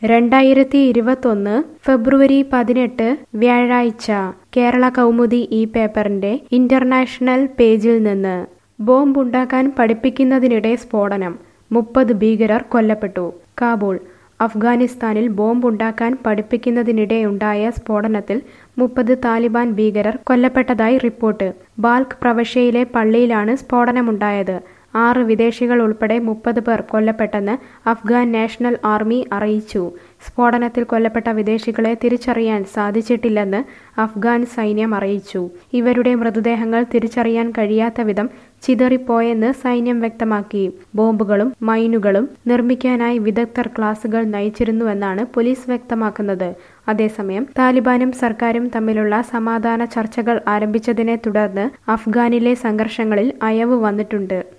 രണ്ടായിരത്തി ഇരുപത്തൊന്ന് ഫെബ്രുവരി പതിനെട്ട് വ്യാഴാഴ്ച കേരള കൗമുദി ഈ പേപ്പറിന്റെ ഇന്റർനാഷണൽ പേജിൽ നിന്ന് ബോംബുണ്ടാക്കാൻ പഠിപ്പിക്കുന്നതിനിടെ സ്ഫോടനം മുപ്പത് ഭീകരർ കൊല്ലപ്പെട്ടു കാബൂൾ അഫ്ഗാനിസ്ഥാനിൽ ബോംബുണ്ടാക്കാൻ പഠിപ്പിക്കുന്നതിനിടെയുണ്ടായ സ്ഫോടനത്തിൽ മുപ്പത് താലിബാൻ ഭീകരർ കൊല്ലപ്പെട്ടതായി റിപ്പോർട്ട് ബാൽഖ് പ്രവിശ്യയിലെ പള്ളിയിലാണ് സ്ഫോടനമുണ്ടായത് ആറ് വിദേശികൾ ഉൾപ്പെടെ മുപ്പത് പേർ കൊല്ലപ്പെട്ടെന്ന് അഫ്ഗാൻ നാഷണൽ ആർമി അറിയിച്ചു സ്ഫോടനത്തിൽ കൊല്ലപ്പെട്ട വിദേശികളെ തിരിച്ചറിയാൻ സാധിച്ചിട്ടില്ലെന്ന് അഫ്ഗാൻ സൈന്യം അറിയിച്ചു ഇവരുടെ മൃതദേഹങ്ങൾ തിരിച്ചറിയാൻ കഴിയാത്ത വിധം ചിതറിപ്പോയെന്ന് സൈന്യം വ്യക്തമാക്കി ബോംബുകളും മൈനുകളും നിർമ്മിക്കാനായി വിദഗ്ധർ ക്ലാസുകൾ നയിച്ചിരുന്നുവെന്നാണ് പോലീസ് വ്യക്തമാക്കുന്നത് അതേസമയം താലിബാനും സർക്കാരും തമ്മിലുള്ള സമാധാന ചർച്ചകൾ ആരംഭിച്ചതിനെ തുടർന്ന് അഫ്ഗാനിലെ സംഘർഷങ്ങളിൽ അയവ് വന്നിട്ടുണ്ട്